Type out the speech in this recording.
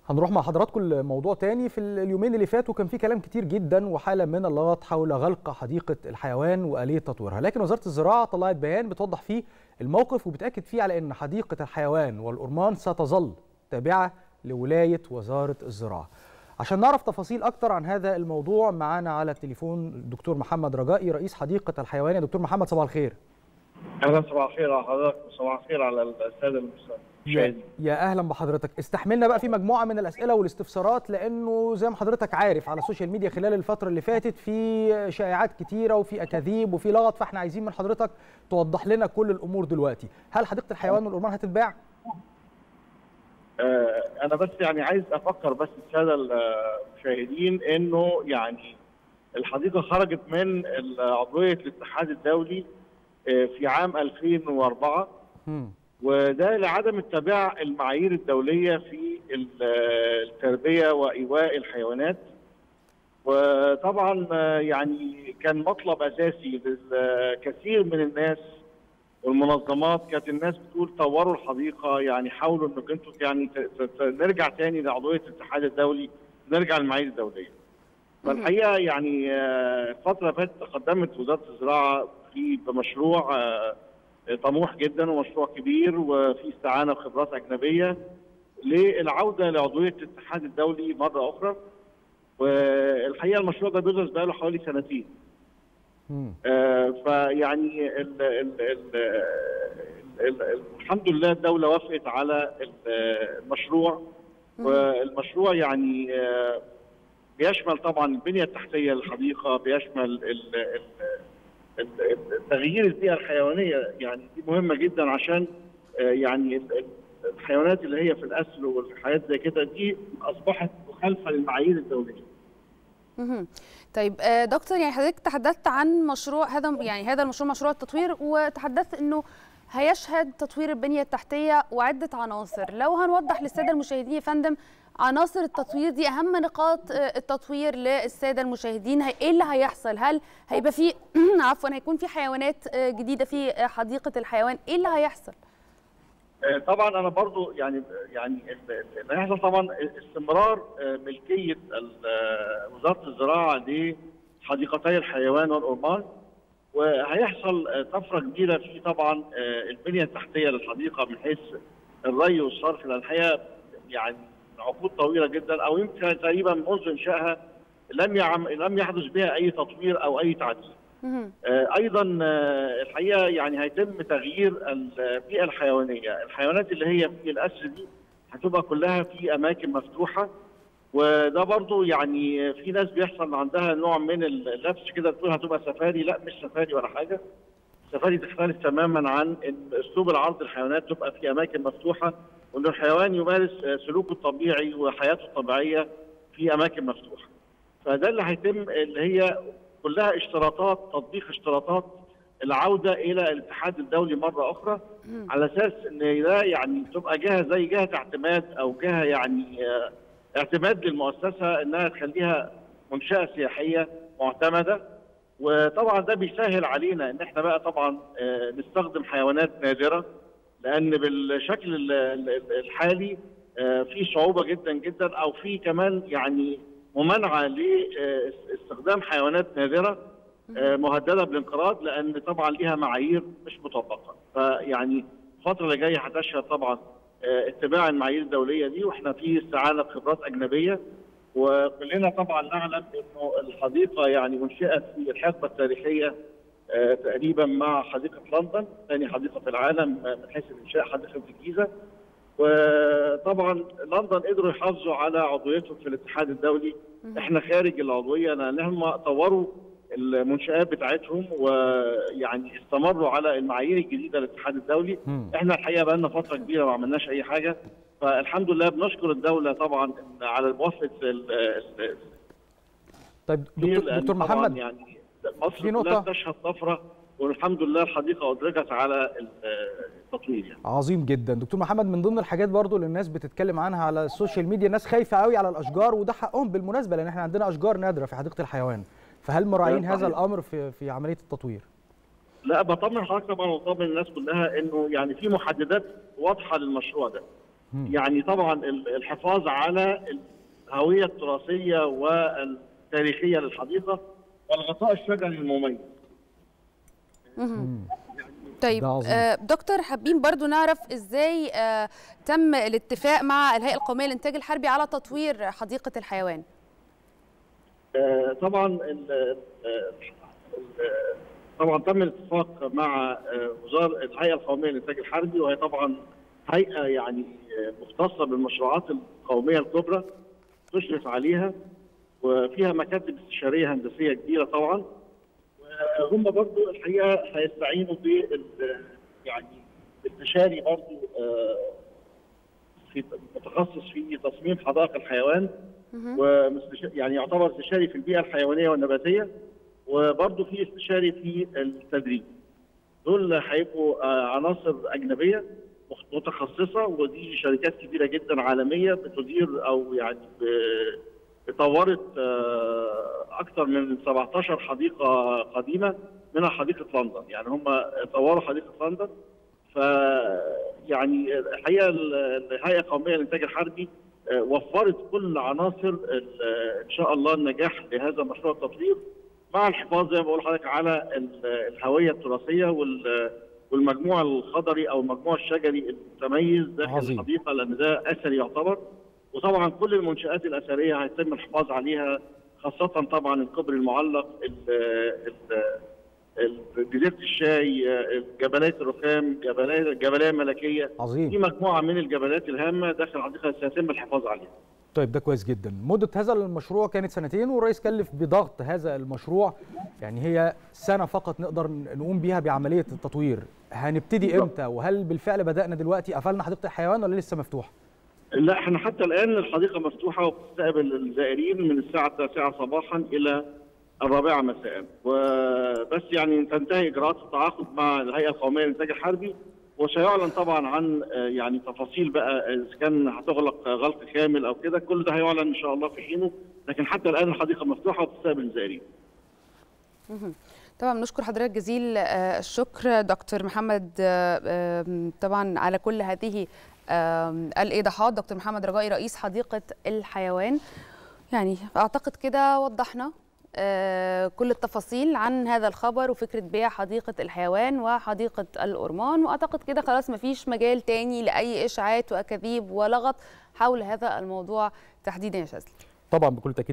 هنروح مع حضراتكم لموضوع تاني في اليومين اللي فاتوا كان في كلام كتير جدا وحاله من اللغط حول غلق حديقه الحيوان واليه تطويرها لكن وزاره الزراعه طلعت بيان بتوضح فيه الموقف وبتاكد فيه على ان حديقه الحيوان والأورمان ستظل تابعه لولايه وزاره الزراعه عشان نعرف تفاصيل اكتر عن هذا الموضوع معانا على التليفون الدكتور محمد رجائي رئيس حديقه الحيوان يا دكتور محمد صباح الخير اهلا صباح الخير على حضرتك وصباح الخير على الساده المشاهدين يا اهلا بحضرتك استحملنا بقى في مجموعه من الاسئله والاستفسارات لانه زي ما حضرتك عارف على السوشيال ميديا خلال الفتره اللي فاتت في شائعات كتيره وفي اكاذيب وفي لغط فاحنا عايزين من حضرتك توضح لنا كل الامور دلوقتي هل حديقه الحيوان والأورمان هتتباع آه انا بس يعني عايز افكر بس الساده المشاهدين انه يعني الحديقه خرجت من عضويه الاتحاد الدولي في عام 2004 م. وده لعدم اتباع المعايير الدوليه في التربيه وايواء الحيوانات وطبعا يعني كان مطلب اساسي للكثير من الناس والمنظمات كانت الناس بتقول طوروا الحديقه يعني حاولوا انكم انتم يعني نرجع تاني لعضويه الاتحاد الدولي نرجع للمعايير الدوليه. فالحقيقه يعني الفتره فاتت تقدمت وزاره الزراعه في بمشروع طموح جدا ومشروع كبير وفي استعانه بخبرات اجنبيه للعوده لعضويه الاتحاد الدولي مره اخرى والحقيقه المشروع ده بيدرس بقاله حوالي سنتين. آه فيعني ال ال ال ال ال الحمد لله الدوله وافقت على المشروع والمشروع يعني آه بيشمل طبعا البنيه التحتيه للحديقه بيشمل ال تغيير البيئه الحيوانيه يعني دي مهمه جدا عشان يعني الحيوانات اللي هي في الاسر والحاجات زي كده دي اصبحت مخالفه للمعايير الدوليه. طيب دكتور يعني حضرتك تحدثت عن مشروع هذا يعني هذا المشروع مشروع التطوير وتحدثت انه هيشهد تطوير البنيه التحتيه وعده عناصر، لو هنوضح للساده المشاهدين يا فندم عناصر التطوير دي اهم نقاط التطوير للساده المشاهدين ايه اللي هيحصل هل هيبقى في عفوا هيكون في حيوانات جديده في حديقه الحيوان ايه اللي هيحصل طبعا انا برضو يعني يعني اللي هيحصل طبعا استمرار ملكيه وزاره الزراعه لحديقتي الحيوان والأورمان وهيحصل طفره كبيره في طبعا البنيه التحتيه للحديقه من حيث الري والصرف لان الحقيقه يعني عقود طويله جدا او يمكن تقريبا منذ انشائها لم يعم لم يحدث بها اي تطوير او اي تعديل. آه ايضا آه الحقيقه يعني هيتم تغيير البيئه الحيوانيه، الحيوانات اللي هي في الاسر دي هتبقى كلها في اماكن مفتوحه وده برضو يعني في ناس بيحصل عندها نوع من اللبس كده تقول هتبقى سفاري لا مش سفاري ولا حاجه. السفاري تختلف تماما عن اسلوب العرض الحيوانات تبقى في اماكن مفتوحه وان الحيوان يمارس سلوكه الطبيعي وحياته الطبيعيه في اماكن مفتوحه. فده اللي هيتم اللي هي كلها اشتراطات تطبيق اشتراطات العوده الى الاتحاد الدولي مره اخرى على اساس ان ده يعني تبقى جهه زي جهه اعتماد او جهه يعني اعتماد للمؤسسه انها تخليها منشاه سياحيه معتمده وطبعا ده بيسهل علينا ان احنا بقى طبعا نستخدم حيوانات نادره لان بالشكل الحالي في صعوبه جدا جدا او في كمان يعني ممانعه لاستخدام حيوانات نادره مهدده بالانقراض لان طبعا ليها معايير مش مطبقه فيعني الفتره اللي جايه هتشهد طبعا اتباع المعايير الدوليه دي واحنا في استعانه بخبرات اجنبيه وكلنا طبعا نعلم انه الحديقه يعني انشئت في الحقبه التاريخيه تقريبا مع حديقه لندن ثاني حديقه في العالم من حيث الانشاء حديقه الجيزه وطبعا لندن قدروا يحافظوا على عضويتهم في الاتحاد الدولي احنا خارج العضويه لان هم طوروا المنشات بتاعتهم ويعني استمروا على المعايير الجديده للاتحاد الدولي احنا الحقيقه بقى لنا فتره كبيره ما عملناش اي حاجه فالحمد لله بنشكر الدوله طبعا على موافقه طيب دكتور, دكتور محمد يعني مصر في نقطه تشهد طفره والحمد لله الحديقه ادركت على التطوير يعني. عظيم جدا دكتور محمد من ضمن الحاجات برضو اللي الناس بتتكلم عنها على السوشيال ميديا الناس خايفه قوي على الاشجار وده حقهم بالمناسبه لان احنا عندنا اشجار نادره في حديقه الحيوان فهل مراعين هذا الامر في في عمليه التطوير لا بطمن حضرتك طبعا وطمن الناس كلها انه يعني في محددات واضحه للمشروع ده يعني طبعا ال- الحفاظ على الهويه التراثيه والتاريخيه للحديقه والغطاء الشجري المميز طيب ده عظيم. آه، دكتور حابين برضو نعرف ازاي آه، تم الاتفاق مع الهيئه القوميه للانتاج الحربي على تطوير حديقه الحيوان آه، طبعا ال- ال- ال- طبعا تم الاتفاق مع آه، وزاره الهيئه القوميه للانتاج الحربي وهي طبعا هيئه يعني آه، مختصه بالمشروعات القوميه الكبرى تشرف عليها وفيها مكاتب استشاريه هندسيه كبيره طبعا وهم برضو الحقيقه هيستعينوا بال يعني باستشاري برضو آه، في متخصص في تصميم حدائق الحيوان ومستشار يعني يعتبر استشاري في البيئه الحيوانيه والنباتيه وبرضه في استشاري في التدريب دول هيبقوا آه، عناصر اجنبيه مخ- متخصصه ودي شركات كبيره جدا عالميه بتدير او يعني ب- طورت آه، اكثر من 17 حديقه قديمه منها حديقه لندن يعني هم طوروا حديقه لندن ف يعني الحقيقه ال- الهيئه القوميه للانتاج الحربي آه، وفرت كل عناصر ال- آه، ان شاء الله النجاح لهذا مشروع التطوير مع الحفاظ زي ما بقول لحضرتك على ال- الهويه التراثيه وال- والمجموع الخضري او المجموع الشجري المتميز داخل عظيم. الحديقه لان ده اثري يعتبر وطبعا كل المنشات الاثريه هيتم الحفاظ عليها خاصه طبعا الكوبري المعلق ال- ال- ال- جزيره الشاي جبلات الرخام جبلات الجبليه الملكيه في عظيم مجموعه من الجبلات الهامه داخل الحديقه سيتم الحفاظ عليها طيب ده كويس جدا مدة هذا المشروع كانت سنتين والرئيس كلف بضغط هذا المشروع يعني هي سنة فقط نقدر نقوم بيها بعملية التطوير هنبتدي بالظبط. امتى وهل بالفعل بدأنا دلوقتي قفلنا حديقة الحيوان ولا لسه مفتوح لا احنا حتى الان الحديقه مفتوحه وبتستقبل الزائرين من الساعه 9 صباحا الى الرابعه مساء وبس يعني تنتهي اجراءات التعاقد مع الهيئه القوميه للانتاج الحربي وسيعلن طبعا عن آه، يعني تفاصيل بقى اذا كان هتغلق غلق كامل او كده كل ده هيعلن ان شاء الله في حينه لكن حتى الان الحديقه مفتوحه وبتستقبل الزائرين طبعا بنشكر حضرتك جزيل آه، الشكر دكتور محمد آه، آم، طبعا على كل هذه آم، الايضاحات دكتور محمد رجائي رئيس حديقه الحيوان يعني اعتقد كده وضحنا آه، كل التفاصيل عن هذا الخبر وفكره بيع حديقه الحيوان وحديقه الأورمان واعتقد كده خلاص مفيش مجال تاني لاي اشاعات واكاذيب ولغط حول هذا الموضوع تحديدا يا شاذلي طبعا بكل تأكيد